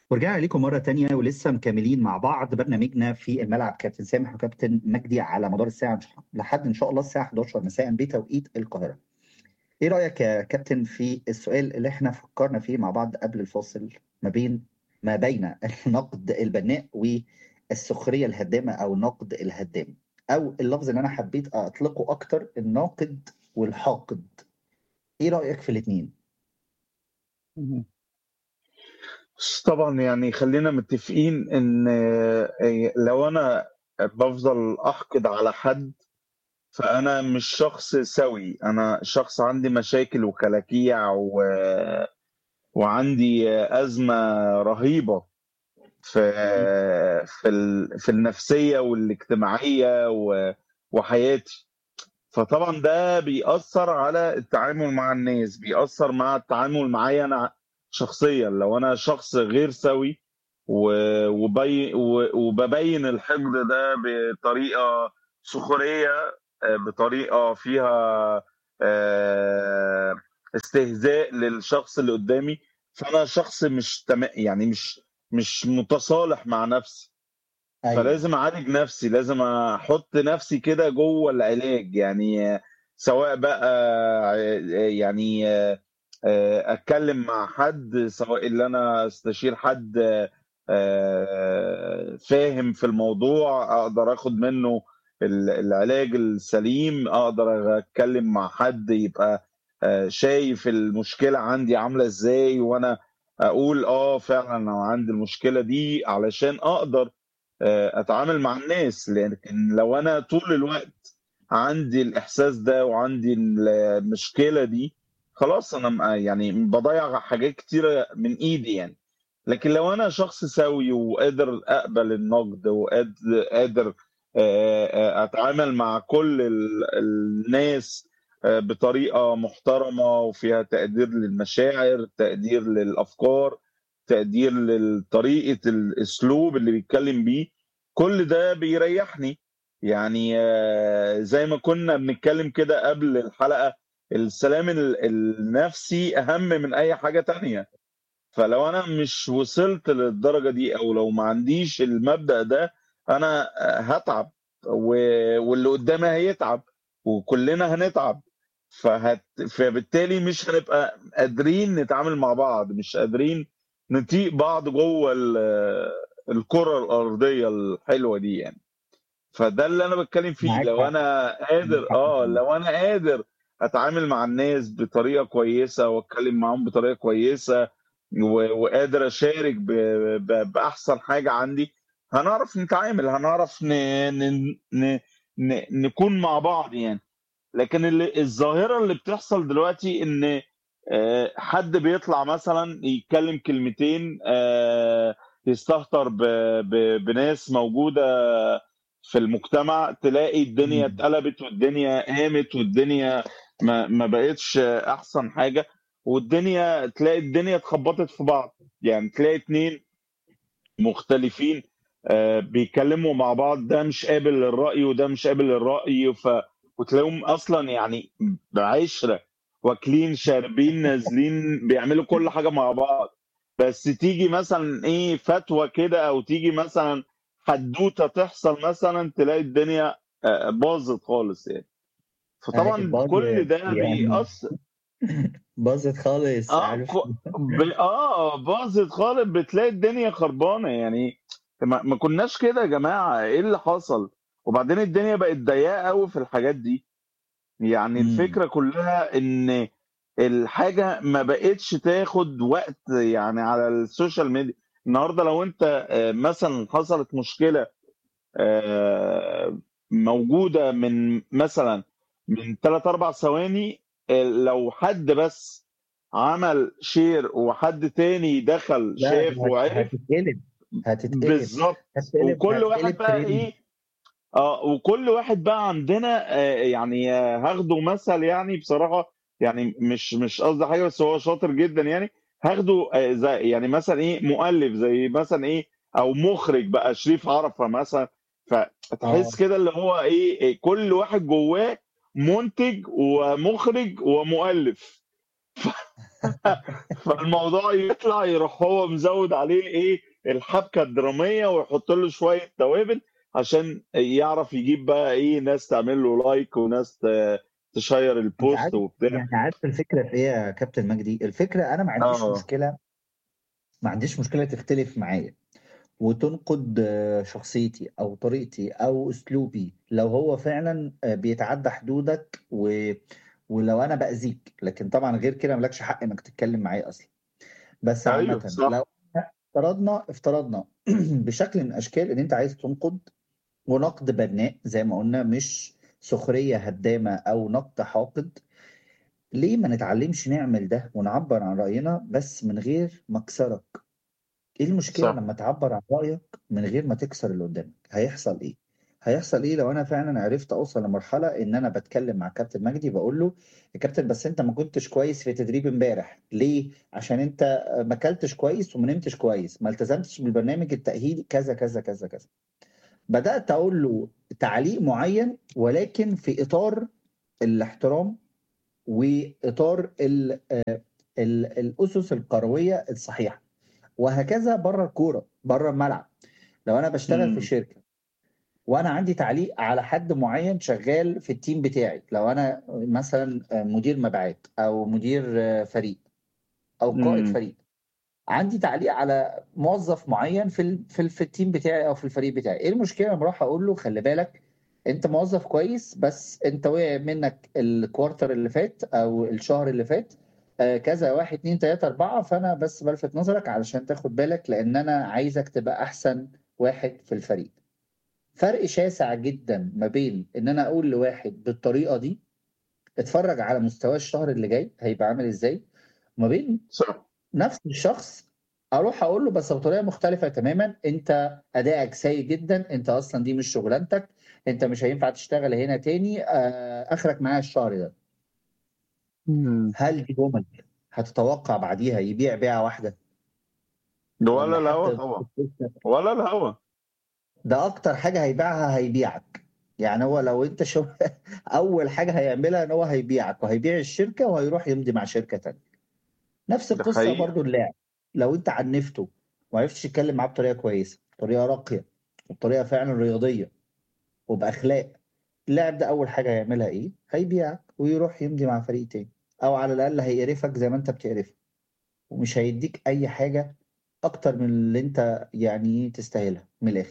ورجعنا لكم مرة تانية ولسه مكملين مع بعض برنامجنا في الملعب كابتن سامح وكابتن مجدي على مدار الساعة لحد إن شاء الله الساعة 11 مساء بتوقيت القاهرة. إيه رأيك يا كابتن في السؤال اللي إحنا فكرنا فيه مع بعض قبل الفاصل ما بين ما بين النقد البناء والسخرية الهدامة أو النقد الهدام أو اللفظ اللي أنا حبيت أطلقه أكتر الناقد والحاقد. إيه رأيك في الاتنين؟ بس طبعا يعني خلينا متفقين ان آه، لو انا بفضل احقد على حد فانا مش شخص سوي انا شخص عندي مشاكل وكلاكيع و... وعندي ازمه رهيبه في في ال... في النفسيه والاجتماعيه و... وحياتي فطبعا ده بيأثر على التعامل مع الناس بيأثر مع التعامل معايا انا شخصيا لو انا شخص غير سوي و- وبي و- وببين الحقد ده بطريقه سخريه آه، بطريقه فيها آه، استهزاء للشخص اللي قدامي فانا شخص مش تمام يعني مش مش متصالح مع نفسي أيوه فلازم اعالج نفسي لازم احط نفسي كده جوه العلاج يعني آه، سواء بقى آه، يعني آه، آه، اتكلم مع حد سواء اللي انا استشير حد آه، فاهم في الموضوع اقدر اخد منه ال- العلاج السليم اقدر اتكلم مع حد يبقى آه، شايف المشكلة عندي عاملة ازاي وانا اقول اه فعلا انا عندي المشكلة دي علشان اقدر آه، اتعامل مع الناس لكن لو انا طول الوقت عندي الاحساس ده وعندي المشكلة دي خلاص انا م- يعني بضيع حاجات كتيرة من ايدي يعني لكن لو انا شخص سوي وقادر اقبل النقد وقادر قادر آه، آه، اتعامل مع كل ال- الناس آه، بطريقة محترمة وفيها تقدير للمشاعر تقدير للافكار تقدير لطريقة الاسلوب اللي بيتكلم بيه كل ده بيريحني يعني آه، زي ما كنا بنتكلم كده قبل الحلقة السلام ال- النفسي اهم من اي حاجة تانية فلو انا مش وصلت للدرجه دي او لو ما عنديش المبدأ ده انا هتعب و- واللي قدامي هيتعب وكلنا هنتعب فهت... فبالتالي مش هنبقى قادرين نتعامل مع بعض مش قادرين نطيق بعض جوه ال- الكرة الأرضية الحلوة دي يعني فده اللي انا بتكلم فيه معاك لو حق انا معاك قادر حق اه فعلا لو انا قادر اتعامل مع الناس بطريقه كويسه واتكلم معاهم بطريقه كويسه و- وقادر اشارك ب... ب... باحسن حاجه عندي هنعرف نتعامل هنعرف ن... ن... ن... ن... نكون مع بعض يعني لكن اللي الظاهره اللي بتحصل دلوقتي ان آه، حد بيطلع مثلا يتكلم كلمتين آه، يستهتر ب... ب... بناس موجوده في المجتمع تلاقي الدنيا مم. اتقلبت والدنيا قامت والدنيا ما, ما بقتش احسن حاجه والدنيا تلاقي الدنيا اتخبطت في بعض يعني تلاقي اتنين مختلفين آه، بيتكلموا مع بعض ده مش قابل للرأي وده مش قابل للرأي ف... وتلاقيهم اصلا يعني بعشرة واكلين شاربين نازلين بيعملوا كل حاجة مع بعض بس تيجي مثلا ايه فتوى كده او تيجي مثلا حدوتة تحصل مثلا تلاقي الدنيا آه، باظت خالص يعني أي فطبعا كل باظت ده يعني بيأثر باظت خالص اه عارف ك... ب... اه باظت خالص بتلاقي الدنيا خربانه يعني ما... ما كناش كده يا جماعه ايه اللي حصل وبعدين الدنيا بقت ضيقه قوي في الحاجات دي يعني مم. الفكره كلها ان الحاجه ما بقتش تاخد وقت يعني على السوشيال ميديا النهارده لو انت آه، مثلا حصلت مشكله آه، موجوده من مثلا من 3 4 ثواني آه، لو حد بس عمل شير وحد تاني دخل لا شاف دي هت- وعرف هتتقلب هتتقلب بالظبط هتتقلب وكل واحد هتتقلب بقى ترند ايه اه وكل واحد بقى عندنا آه يعني آه هاخده مثل يعني بصراحة يعني مش مش قصدي حاجة بس هو شاطر جدا يعني هاخده آه زي يعني مثلا ايه مؤلف زي مثلا ايه او مخرج بقى شريف عرفة مثلا فتحس اه كده اللي هو ايه إيه، كل واحد جواه منتج ومخرج ومؤلف فالموضوع يطلع يروح هو مزود عليه ايه الحبكه الدراميه ويحط له شويه توابل عشان يعرف يجيب بقى ايه ناس تعمل له لايك وناس ت- تشير انت البوست عارف وبتاع يعني عارف الفكره في ايه يا كابتن مجدي الفكره انا ما عنديش اه مشكله ما عنديش مشكله تختلف معايا وتنقد آه، شخصيتي او طريقتي او اسلوبي لو هو فعلا آه، بيتعدى حدودك و... ولو انا باذيك لكن طبعا غير كده مالكش حق انك تتكلم معايا اصلا بس ايوه عامه صح لو افترضنا افترضنا بشكل من الاشكال ان انت عايز تنقد ونقد بناء زي ما قلنا مش سخريه هدامه او نقد حاقد ليه ما نتعلمش نعمل ده ونعبر عن راينا بس من غير ما اكسرك ايه المشكله صح لما تعبر عن رايك من غير ما تكسر اللي قدامك هيحصل ايه هيحصل ايه لو انا فعلا عرفت اوصل لمرحله ان انا بتكلم مع كابتن مجدي بقول له يا كابتن بس انت ما كنتش كويس في تدريب امبارح ليه عشان انت ما اكلتش كويس وما نمتش كويس ما التزمتش بالبرنامج التاهيلي كذا كذا كذا كذا بدات اقول له تعليق معين ولكن في اطار الاحترام واطار ال ال الاسس الكرويه الصحيحه وهكذا بره الكوره بره الملعب لو انا بشتغل في امم شركه وانا عندي تعليق على حد معين شغال في التيم بتاعي لو انا مثلا مدير مبيعات او مدير فريق او قائد امم فريق عندي تعليق على موظف معين في ال... في, ال... في التيم بتاعي او في الفريق بتاعي ايه المشكله لما اروح اقول له خلي بالك انت موظف كويس بس انت وقع منك الكوارتر اللي فات او الشهر اللي فات آه كذا واحد اتنين تلاته اربعه فانا بس بلفت نظرك علشان تاخد بالك لان انا عايزك تبقى احسن واحد في الفريق فرق شاسع جدا ما بين ان انا اقول لواحد بالطريقه دي اتفرج على مستواه الشهر اللي جاي هيبقى عامل ازاي وما بين صح نفس الشخص اروح اقول له بس بطريقه مختلفه تماما انت ادائك سيء جدا انت اصلا دي مش شغلانتك انت مش هينفع تشتغل هنا تاني آه، اخرك معايا الشهر ده امم هل دي جمل هتتوقع بعديها يبيع بيعه واحده ولا ولا الهوا حتى طبعا ولا الهوا ده اكتر حاجه هيبيعها هيبيعك يعني هو لو انت شو اول حاجه هيعملها ان هو هيبيعك وهيبيع الشركه وهيروح يمضي مع شركه تانيه نفس ده القصه حقيقي برضو اللاعب لو انت عنفته وما عرفتش تتكلم معاه بطريقه كويسه بطريقه راقيه وبطريقه فعلا رياضيه وباخلاق اللاعب ده اول حاجه هيعملها ايه هيبيعك ويروح يمضي مع فريق تاني او على الاقل هيقرفك زي ما انت بتقرفه ومش هيديك اي حاجه اكتر من اللي انت يعني تستاهلها من الاخر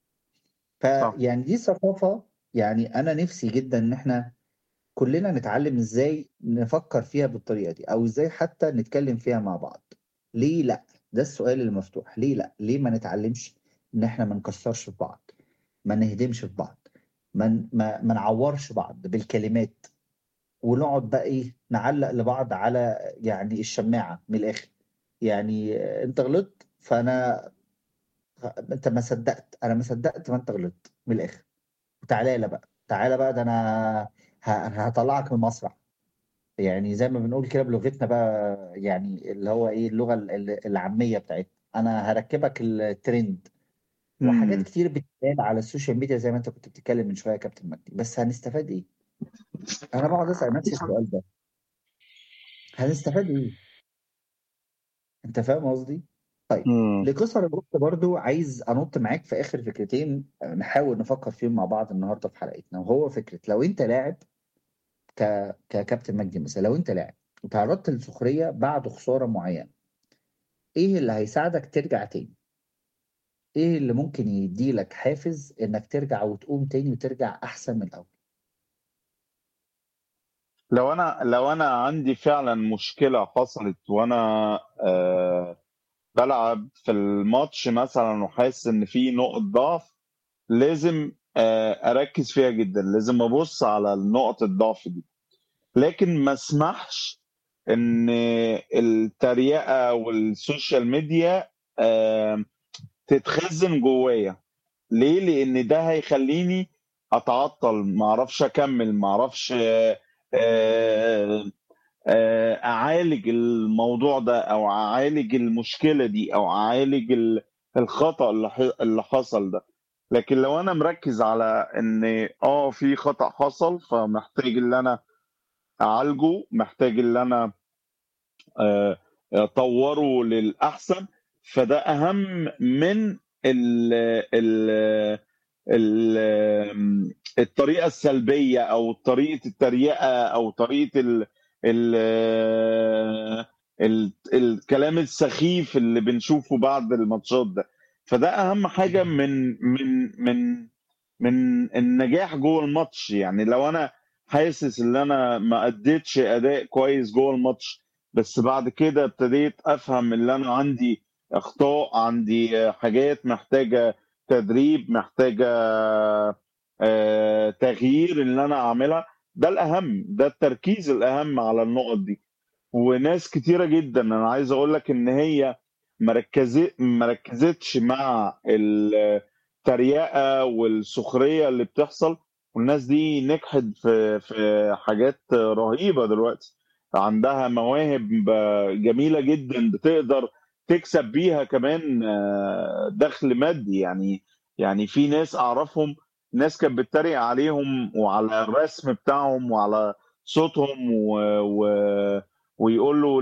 صح فيعني دي ثقافه يعني انا نفسي جدا ان احنا كلنا نتعلم ازاي نفكر فيها بالطريقه دي او ازاي حتى نتكلم فيها مع بعض ليه لا ده السؤال المفتوح ليه لا ليه ما نتعلمش ان احنا ما نكسرش في بعض ما نهدمش في بعض ما ن- ما ما نعورش بعض بالكلمات ونقعد بقى ايه نعلق لبعض على يعني الشماعه من الاخر يعني آه، انت غلطت فانا انت ما صدقت انا ما صدقت ما انت غلطت من الاخر تعالى لا بقى تعالى بقى ده انا ه- هطلعك من المسرح يعني زي ما بنقول كده بلغتنا بقى يعني اللي هو ايه اللغه ال- ال- العاميه بتاعتنا انا هركبك الترند وحاجات امم كتير بتتقال على السوشيال ميديا زي ما انت كنت بتتكلم من شويه يا كابتن مجدي بس هنستفاد ايه؟ انا بقعد اسال نفسي السؤال ده هنستفاد ايه؟ انت فاهم قصدي؟ طيب امم لقصر الوقت برضو عايز انط معاك في اخر فكرتين نحاول نفكر فيهم مع بعض النهارده في حلقتنا وهو فكره لو انت لاعب ك... ككابتن مجدي مثلا لو انت لاعب وتعرضت للسخريه بعد خساره معينه ايه اللي هيساعدك ترجع تاني؟ ايه اللي ممكن يديلك حافز انك ترجع وتقوم تاني وترجع احسن من الاول؟ لو انا لو انا عندي فعلا مشكله حصلت وانا آه بلعب في الماتش مثلا وحاسس ان في نقط ضعف لازم آه اركز فيها جدا لازم ابص على نقط الضعف دي لكن ما اسمحش ان التريقه والسوشيال ميديا آه تتخزن جوايا ليه لان ده هيخليني اتعطل ما اعرفش اكمل ما اعرفش آه، آه، آه، اعالج الموضوع ده او اعالج المشكله دي او اعالج ال- الخطا اللي ح- اللي حصل ده لكن لو انا مركز على ان اه في خطا حصل فمحتاج ان انا اعالجه محتاج ان انا آه، آه، طوروا للأحسن فده أهم من ال ال ال الطريقة السلبية أو طريقة التريقة أو طريقة ال ال ال الكلام السخيف اللي بنشوفه بعد الماتشات ده فده أهم حاجة من من من من النجاح جوه الماتش يعني لو أنا حاسس ان انا ما اديتش اداء كويس جوه الماتش بس بعد كده ابتديت افهم ان انا عندي اخطاء عندي حاجات محتاجه تدريب محتاجه آه، تغيير ان انا اعملها ده الاهم ده التركيز الاهم على النقط دي وناس كتيره جدا انا عايز اقول لك ان هي مركزت مركزتش مع التريقه والسخريه اللي بتحصل والناس دي نجحت في في حاجات رهيبه دلوقتي عندها مواهب جميله جدا بتقدر تكسب بيها كمان آه، دخل مادي يعني يعني في ناس اعرفهم ناس كانت بتتريق عليهم وعلى الرسم بتاعهم وعلى صوتهم و... و... ويقول له